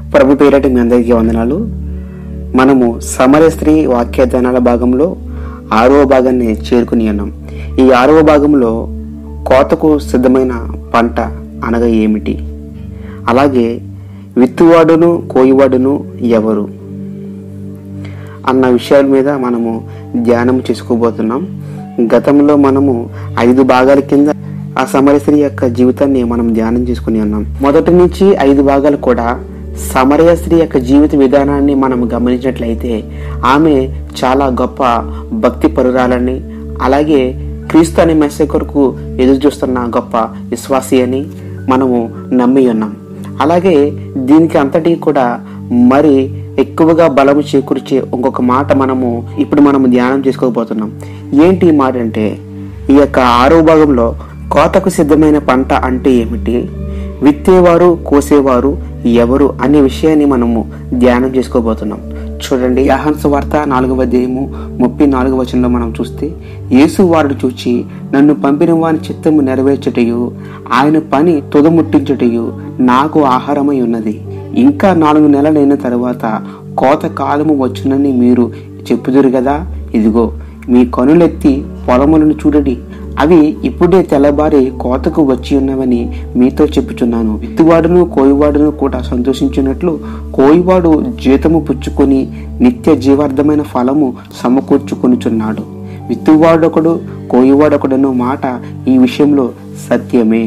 ప్రభు పేరటి మీ అందరికీ వందనాలు మనము సమర స్త్రీ వాక్యదానాల భాగంలో ఆరవ భాగాన్ని చేరుకుని ఉన్నాం ఈ ఆరవ భాగంలో కోతకు సిద్ధమైన పంట అనగా ఏమిటి అలాగే విత్తువాడును కోయివాడును ఎవరు అన్న విషయాల మీద మనము ధ్యానం చేసుకోబోతున్నాం గతంలో మనము ఐదు భాగాల కింద ఆ సమరస్త్రీ యొక్క జీవితాన్ని మనం ధ్యానం చేసుకుని ఉన్నాం మొదటి నుంచి ఐదు భాగాలు కూడా సమరయ స్త్రీ యొక్క జీవిత విధానాన్ని మనం గమనించినట్లయితే ఆమె చాలా గొప్ప భక్తి పరురాలని అలాగే క్రీస్తు అనే మెస్సే కొరకు ఎదురు చూస్తున్న గొప్ప విశ్వాసి అని మనము నమ్మి ఉన్నాం అలాగే దీనికి అంతటి కూడా మరి ఎక్కువగా బలము చేకూర్చే ఇంకొక మాట మనము ఇప్పుడు మనము ధ్యానం చేసుకోబోతున్నాం ఏంటి ఈ మాట అంటే ఈ యొక్క ఆరో భాగంలో కోతకు సిద్ధమైన పంట అంటే ఏమిటి విత్తేవారు కోసేవారు ఎవరు అనే విషయాన్ని మనము ధ్యానం చేసుకోబోతున్నాం చూడండి యాహన్స్ వార్త నాలుగవ అధ్యాయము ముప్పై నాలుగవ వచనంలో మనం చూస్తే యేసు వారిని చూచి నన్ను పంపిన వాని చిత్తము నెరవేర్చుటయు ఆయన పని తుదముట్టించుటయు నాకు ఆహారమై ఉన్నది ఇంకా నాలుగు నెలలైన తరువాత కోత కాలము వచ్చునని మీరు చెప్పుదురు కదా ఇదిగో మీ కనులెత్తి పొలములను చూడడి అవి ఇప్పుడే తెల్లబారి కోతకు వచ్చి ఉన్నవని మీతో చెప్పుచున్నాను విత్తువాడును కోయివాడును కూడా సంతోషించినట్లు కోయివాడు జీతము పుచ్చుకొని నిత్య జీవార్థమైన ఫలము సమకూర్చుకొనుచున్నాడు విత్తువాడొకడు కోయివాడొకడను మాట ఈ విషయంలో సత్యమే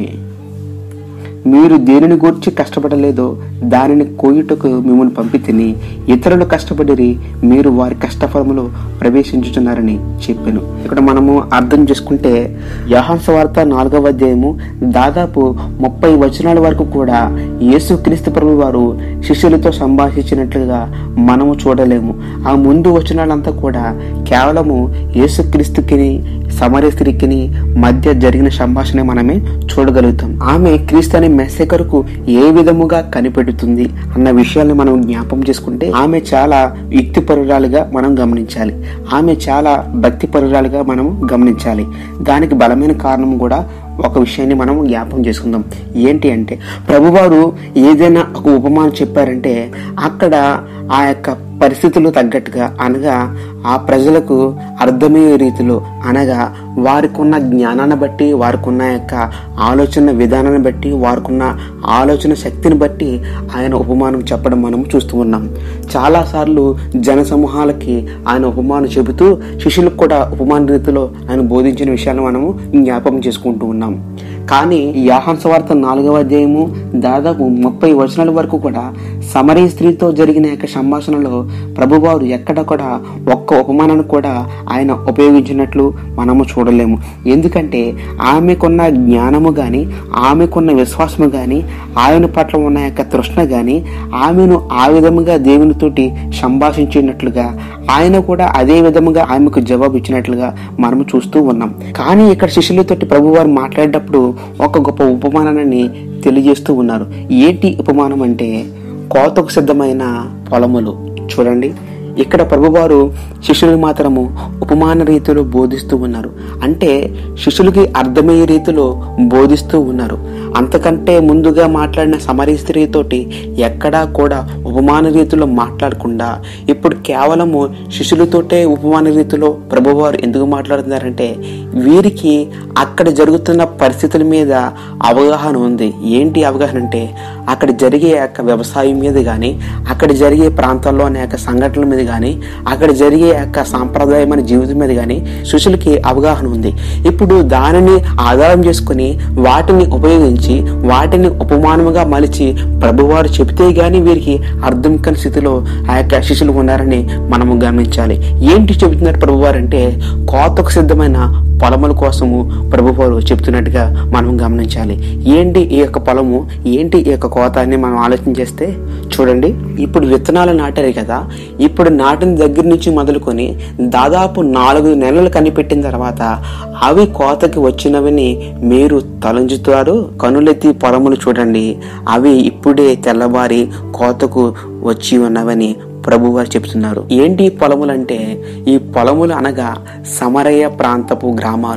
మీరు దేనిని గూర్చి కష్టపడలేదో దానిని కోయుటకు మిమ్మల్ని పంపి తిని ఇతరులు కష్టపడిరి మీరు వారి కష్టఫలములో ప్రవేశించుచున్నారని చెప్పాను ఇక్కడ మనము అర్థం చేసుకుంటే యహాంస వార్త నాలుగవ అధ్యాయము దాదాపు ముప్పై వచనాల వరకు కూడా యేసు క్రీస్తు ప్రభు వారు శిష్యులతో సంభాషించినట్లుగా మనము చూడలేము ఆ ముందు వచనాలంతా కూడా కేవలము యేసు క్రీస్తుకిని సమర స్త్రీకిని మధ్య జరిగిన సంభాషణ మనమే చూడగలుగుతాం ఆమె క్రీస్తు అనే మెస్సే కొరకు ఏ విధముగా కనిపెడుతుంది అన్న విషయాన్ని మనం జ్ఞాపం చేసుకుంటే ఆమె చాలా యుక్తిపరురాలుగా మనం గమనించాలి ఆమె చాలా భక్తి పరురాలుగా మనం గమనించాలి దానికి బలమైన కారణం కూడా ఒక విషయాన్ని మనం జ్ఞాపం చేసుకుందాం ఏంటి అంటే ప్రభువారు ఏదైనా ఒక ఉపమానం చెప్పారంటే అక్కడ ఆ యొక్క పరిస్థితులు తగ్గట్టుగా అనగా ఆ ప్రజలకు అర్థమయ్యే రీతిలో అనగా వారికి ఉన్న జ్ఞానాన్ని బట్టి వారికి ఉన్న యొక్క ఆలోచన విధానాన్ని బట్టి వారికి ఉన్న ఆలోచన శక్తిని బట్టి ఆయన ఉపమానం చెప్పడం మనం చూస్తూ ఉన్నాం చాలాసార్లు జన సమూహాలకి ఆయన ఉపమానం చెబుతూ శిష్యులకు కూడా ఉపమాన రీతిలో ఆయన బోధించిన విషయాలను మనము జ్ఞాపకం చేసుకుంటూ ఉన్నాం కానీ యాహంస వార్త నాలుగవ అధ్యాయము దాదాపు ముప్పై వచనాల వరకు కూడా సమరీ స్త్రీతో జరిగిన యొక్క సంభాషణలో ప్రభువారు ఎక్కడ కూడా ఒక్క ఉపమానాన్ని కూడా ఆయన ఉపయోగించినట్లు మనము చూడలేము ఎందుకంటే ఆమెకున్న జ్ఞానము గాని ఆమెకున్న విశ్వాసము గాని ఆయన పట్ల ఉన్న యొక్క తృష్ణ గాని ఆమెను ఆ విధముగా దేవునితోటి సంభాషించినట్లుగా ఆయన కూడా అదే విధముగా ఆమెకు జవాబు ఇచ్చినట్లుగా మనము చూస్తూ ఉన్నాం కానీ ఇక్కడ శిష్యులతోటి ప్రభువారు మాట్లాడేటప్పుడు ఒక గొప్ప ఉపమానాన్ని తెలియజేస్తూ ఉన్నారు ఏంటి ఉపమానం అంటే కోతకు సిద్ధమైన పొలములు చూడండి ఇక్కడ ప్రభువారు శిష్యులు మాత్రము ఉపమాన రీతిలో బోధిస్తూ ఉన్నారు అంటే శిష్యులకి అర్థమయ్యే రీతిలో బోధిస్తూ ఉన్నారు అంతకంటే ముందుగా మాట్లాడిన సమరీ స్త్రీతోటి ఎక్కడా కూడా ఉపమాన రీతిలో మాట్లాడకుండా ఇప్పుడు కేవలము శిష్యులతోటే ఉపమాన రీతిలో ప్రభువారు ఎందుకు మాట్లాడుతున్నారంటే వీరికి అక్కడ జరుగుతున్న పరిస్థితుల మీద అవగాహన ఉంది ఏంటి అవగాహన అంటే అక్కడ జరిగే యొక్క వ్యవసాయం మీద కానీ అక్కడ జరిగే ప్రాంతాల్లో అనే యొక్క సంఘటనల మీద కానీ అక్కడ జరిగే యొక్క సాంప్రదాయమైన జీవితం మీద కానీ శిష్యులకి అవగాహన ఉంది ఇప్పుడు దానిని ఆధారం చేసుకుని వాటిని ఉపయోగించి వాటిని ఉపమానముగా మలిచి ప్రభువారు చెబితే గాని వీరికి అర్థం కాని స్థితిలో ఆ యొక్క శిష్యులు ఉన్నారని మనము గమనించాలి ఏంటి చెబుతున్నారు ప్రభువారు అంటే కోతకు సిద్ధమైన పొలముల కోసము ప్రభువారు చెప్తున్నట్టుగా మనం గమనించాలి ఏంటి ఈ యొక్క పొలము ఏంటి ఈ యొక్క కోత అని మనం ఆలోచన చేస్తే చూడండి ఇప్పుడు విత్తనాలు నాటారు కదా ఇప్పుడు నాటిన దగ్గర నుంచి మొదలుకొని దాదాపు నాలుగు నెలలు కనిపెట్టిన తర్వాత అవి కోతకి వచ్చినవని మీరు తలంచుతారు కనులెత్తి పొలములు చూడండి అవి ఇప్పుడే తెల్లబారి కోతకు వచ్చి ఉన్నవని ప్రభువారు చెప్తున్నారు ఏంటి ఈ పొలములంటే ఈ పొలములు అనగా సమరయ ప్రాంతపు గ్రామాలు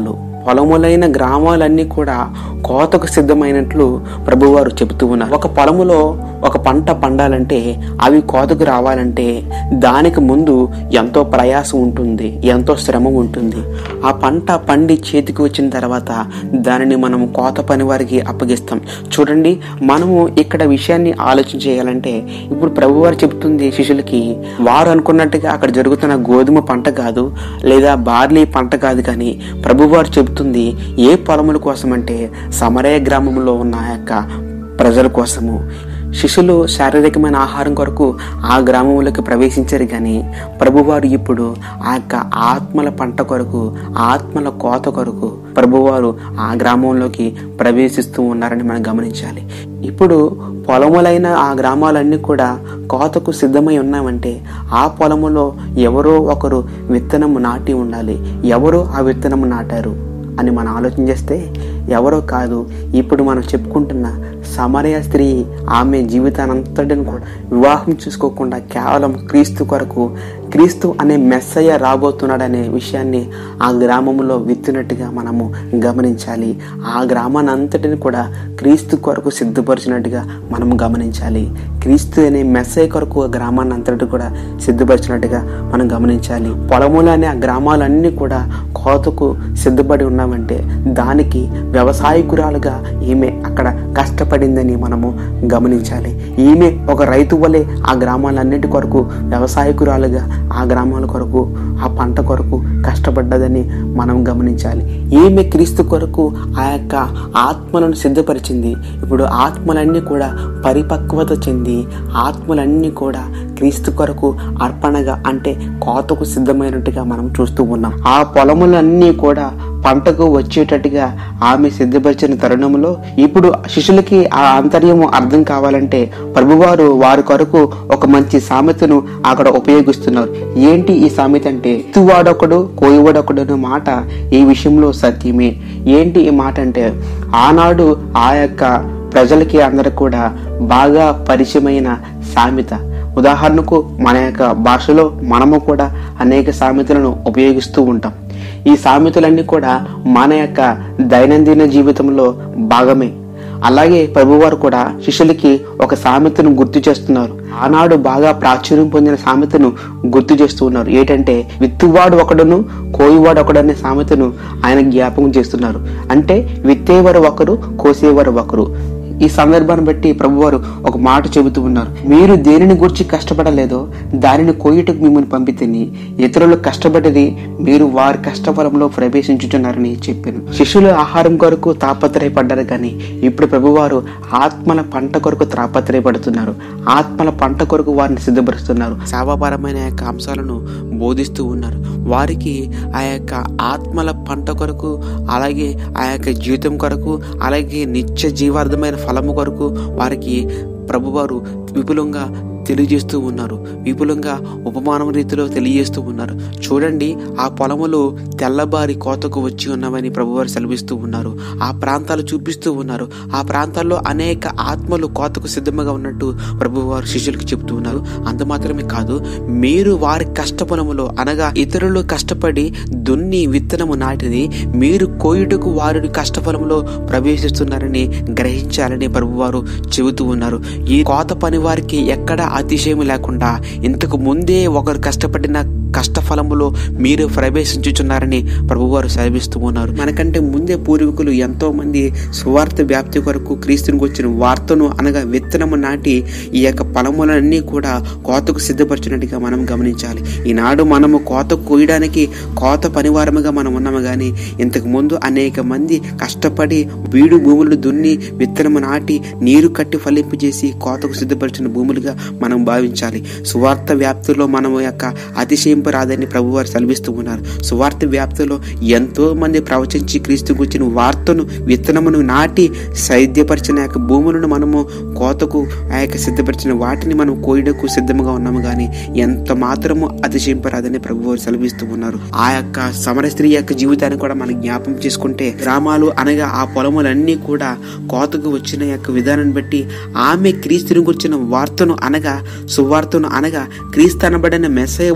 పొలములైన గ్రామాలన్నీ కూడా కోతకు సిద్ధమైనట్లు ప్రభువారు చెబుతూ ఉన్నారు ఒక పొలములో ఒక పంట పండాలంటే అవి కోతకు రావాలంటే దానికి ముందు ఎంతో ప్రయాసం ఉంటుంది ఎంతో శ్రమ ఉంటుంది ఆ పంట పండి చేతికి వచ్చిన తర్వాత దానిని మనం కోత పని వారికి అప్పగిస్తాం చూడండి మనము ఇక్కడ విషయాన్ని ఆలోచన చేయాలంటే ఇప్పుడు ప్రభువారు చెబుతుంది శిష్యులకి వారు అనుకున్నట్టుగా అక్కడ జరుగుతున్న గోధుమ పంట కాదు లేదా బార్లీ పంట కాదు కానీ ప్రభువారు చెబుతుంది ఏ పొలముల కోసం అంటే సమరయ గ్రామంలో ఉన్న ఆ యొక్క ప్రజల కోసము శిష్యులు శారీరకమైన ఆహారం కొరకు ఆ గ్రామంలోకి ప్రవేశించారు కానీ ప్రభువారు ఇప్పుడు ఆ యొక్క ఆత్మల పంట కొరకు ఆత్మల కోత కొరకు ప్రభువారు ఆ గ్రామంలోకి ప్రవేశిస్తూ ఉన్నారని మనం గమనించాలి ఇప్పుడు పొలములైన ఆ గ్రామాలన్నీ కూడా కోతకు సిద్ధమై ఉన్నామంటే ఆ పొలములో ఎవరో ఒకరు విత్తనము నాటి ఉండాలి ఎవరు ఆ విత్తనము నాటారు అని మనం ఆలోచన చేస్తే ఎవరో కాదు ఇప్పుడు మనం చెప్పుకుంటున్న సమరయ స్త్రీ ఆమె జీవితానంతటిని కూడా వివాహం చూసుకోకుండా కేవలం క్రీస్తు కొరకు క్రీస్తు అనే మెస్సయ్య రాబోతున్నాడనే విషయాన్ని ఆ గ్రామంలో విత్తినట్టుగా మనము గమనించాలి ఆ గ్రామాన్ని అంతటిని కూడా క్రీస్తు కొరకు సిద్ధపరిచినట్టుగా మనం గమనించాలి క్రీస్తు అనే మెస్సయ్య కొరకు ఆ గ్రామాన్ని అంతటి కూడా సిద్ధపరిచినట్టుగా మనం గమనించాలి పొలములు అనే ఆ గ్రామాలన్నీ కూడా కోతకు సిద్ధపడి ఉన్నామంటే దానికి వ్యవసాయకురాలుగా ఈమె అక్కడ కష్టపడిందని మనము గమనించాలి ఈమె ఒక రైతు వలె ఆ గ్రామాలన్నిటి కొరకు వ్యవసాయకురాలుగా ఆ గ్రామాల కొరకు ఆ పంట కొరకు కష్టపడ్డదని మనం గమనించాలి ఈమె క్రీస్తు కొరకు ఆ యొక్క ఆత్మలను సిద్ధపరిచింది ఇప్పుడు ఆత్మలన్నీ కూడా పరిపక్వత చెంది ఆత్మలన్నీ కూడా క్రీస్తు కొరకు అర్పణగా అంటే కోతకు సిద్ధమైనట్టుగా మనం చూస్తూ ఉన్నాం ఆ పొలములన్నీ కూడా పంటకు వచ్చేటట్టుగా ఆమె సిద్ధపరిచిన తరుణంలో ఇప్పుడు శిష్యులకి ఆ అంతర్యము అర్థం కావాలంటే ప్రభువారు వారి కొరకు ఒక మంచి సామెతను అక్కడ ఉపయోగిస్తున్నారు ఏంటి ఈ సామెత అంటే ఎత్తువాడొకడు కోయివాడొకడు అనే మాట ఈ విషయంలో సత్యమే ఏంటి ఈ మాట అంటే ఆనాడు ఆ యొక్క ప్రజలకి అందరికి కూడా బాగా పరిచయమైన సామెత ఉదాహరణకు మన యొక్క భాషలో మనము కూడా అనేక సామెతలను ఉపయోగిస్తూ ఉంటాం ఈ సామెతలన్నీ కూడా మన యొక్క దైనందిన జీవితంలో భాగమే అలాగే ప్రభువారు కూడా శిష్యులకి ఒక సామెతను గుర్తు చేస్తున్నారు ఆనాడు బాగా ప్రాచుర్యం పొందిన సామెతను గుర్తు చేస్తూ ఉన్నారు ఏంటంటే విత్తువాడు ఒకడును కోయివాడు ఒకడనే సామెతను ఆయన జ్ఞాపకం చేస్తున్నారు అంటే విత్తేవారు ఒకరు కోసేవారు ఒకరు ఈ సందర్భాన్ని బట్టి ప్రభువారు ఒక మాట చెబుతూ ఉన్నారు మీరు దేనిని గురించి కష్టపడలేదో దానిని కోయుటకు మిమ్మల్ని పంపితేని ఇతరులు కష్టపడ్డది మీరు వారి కష్టఫలంలో ప్రవేశించుతున్నారని చెప్పాను శిష్యులు ఆహారం కొరకు తాపత్రయపడ్డారు కానీ ఇప్పుడు ప్రభువారు ఆత్మల పంట కొరకు తాపత్రయపడుతున్నారు ఆత్మల పంట కొరకు వారిని సిద్ధపరుస్తున్నారు సేవాపరమైన యొక్క అంశాలను బోధిస్తూ ఉన్నారు వారికి ఆ యొక్క ఆత్మల పంట కొరకు అలాగే ఆ యొక్క జీవితం కొరకు అలాగే నిత్య జీవార్థమైన ఫలము కొరకు వారికి ప్రభువారు విపులంగా తెలియజేస్తూ ఉన్నారు విపులంగా ఉపమానం రీతిలో తెలియజేస్తూ ఉన్నారు చూడండి ఆ పొలములు తెల్లబారి కోతకు వచ్చి ఉన్నామని ప్రభువారు సెలవిస్తూ ఉన్నారు ఆ ప్రాంతాలు చూపిస్తూ ఉన్నారు ఆ ప్రాంతాల్లో అనేక ఆత్మలు కోతకు సిద్ధంగా ఉన్నట్టు ప్రభువారు శిష్యులకు చెబుతూ ఉన్నారు అంత మాత్రమే కాదు మీరు వారి కష్టపొలములో అనగా ఇతరులు కష్టపడి దున్ని విత్తనము నాటిది మీరు కోయుటకు వారి కష్టఫలంలో ప్రవేశిస్తున్నారని గ్రహించాలని ప్రభువారు చెబుతూ ఉన్నారు ఈ కోత పని వారికి ఎక్కడ అతిశయం లేకుండా ఇంతకు ముందే ఒకరు కష్టపడిన కష్టఫలములో మీరు ప్రవేశించుచున్నారని ప్రభువారు సెలవిస్తూ ఉన్నారు మనకంటే ముందే పూర్వీకులు ఎంతో మంది సువార్త వ్యాప్తి కొరకు క్రీస్తునికి వచ్చిన వార్తను అనగా విత్తనము నాటి ఈ యొక్క ఫలములన్నీ కూడా కోతకు సిద్ధపరచినట్టుగా మనం గమనించాలి ఈనాడు మనము కోత కోయడానికి కోత పనివారముగా మనం ఉన్నాము కానీ ఇంతకు ముందు అనేక మంది కష్టపడి బీడు భూములు దున్ని విత్తనము నాటి నీరు కట్టి ఫలింపజేసి కోతకు సిద్ధపరిచిన భూములుగా మనం భావించాలి సువార్త వ్యాప్తిలో మనము యొక్క అతిశయింపు రాదని ప్రభువారు సెలవిస్తూ ఉన్నారు సువార్త వ్యాప్తిలో ఎంతో మంది ప్రవచించి క్రీస్తు గురించిన వార్తను విత్తనమును నాటి సైద్యపరిచిన యొక్క భూములను మనము కోతకు ఆ యొక్క సిద్ధపరిచిన వాటిని మనం కోయడకు సిద్ధంగా ఉన్నాము కానీ ఎంత మాత్రము అతిశయింపరాదని ప్రభువారు సెలవిస్తూ ఉన్నారు ఆ యొక్క సమర స్త్రీ యొక్క జీవితాన్ని కూడా మనం జ్ఞాపం చేసుకుంటే గ్రామాలు అనగా ఆ పొలములన్నీ కూడా కోతకు వచ్చిన యొక్క విధానాన్ని బట్టి ఆమె క్రీస్తుని గురించిన వార్తను అనగా సువార్తను అనగా క్రీస్తు అనబడిన మెస్సయ వచ్చుననే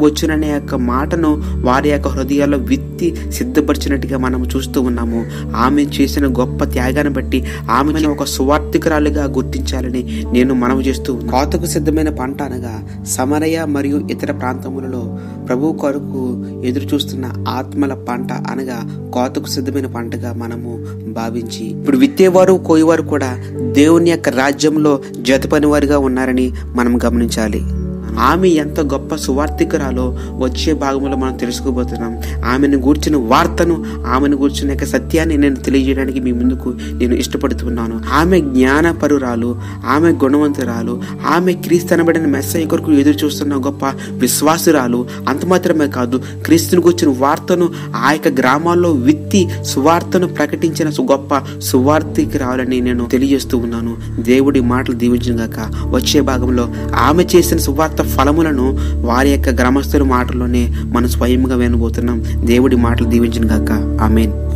యొక్క మాటను వారి యొక్క హృదయాల్లో విత్తి సిద్ధపరిచినట్టుగా మనం చూస్తూ ఉన్నాము ఆమె చేసిన గొప్ప త్యాగాన్ని బట్టి ఆమెను ఒక సువార్థికురాలుగా గుర్తించాలని నేను మనవి చేస్తూ ఉన్నాను. కోతకు సిద్ధమైన పంట అనగా సమరయ మరియు ఇతర ప్రాంతములలో ప్రభు కొరకు ఎదురు చూస్తున్న ఆత్మల పంట అనగా కోతకు సిద్ధమైన పంటగా మనము భావించి ఇప్పుడు విత్తేవారు కోయేవారు కూడా దేవుని యొక్క రాజ్యంలో జతపని వారిగా ఉన్నారని మనం గమనించాలి ఆమె ఎంత గొప్ప సువార్థికురాలో వచ్చే భాగంలో మనం తెలుసుకోబోతున్నాం ఆమెను గూర్చిన వార్తను ఆమెను గూర్చిన యొక్క సత్యాన్ని నేను తెలియజేయడానికి మీ ముందుకు నేను ఇష్టపడుతున్నాను ఆమె జ్ఞానపరురాలు ఆమె గుణవంతురాలు ఆమె క్రీస్తనబడిన మెస్సయ్య కొరకు ఎదురు చూస్తున్న గొప్ప విశ్వాసురాలు అంత మాత్రమే కాదు క్రీస్తుని గూర్చిన వార్తను ఆ యొక్క గ్రామాల్లో విత్తి సువార్తను ప్రకటించిన సు- గొప్ప సువార్థికురాలని నేను తెలియజేస్తూ ఉన్నాను దేవుడి మాటలు దీవించగాక వచ్చే భాగంలో ఆమె చేసిన సువార్త ఫలములను వారి యొక్క గ్రామస్తుల మాటల్లోనే మనం స్వయంగా వినబోతున్నాం దేవుడి మాటలు దీవించిన గాక ఆమెన్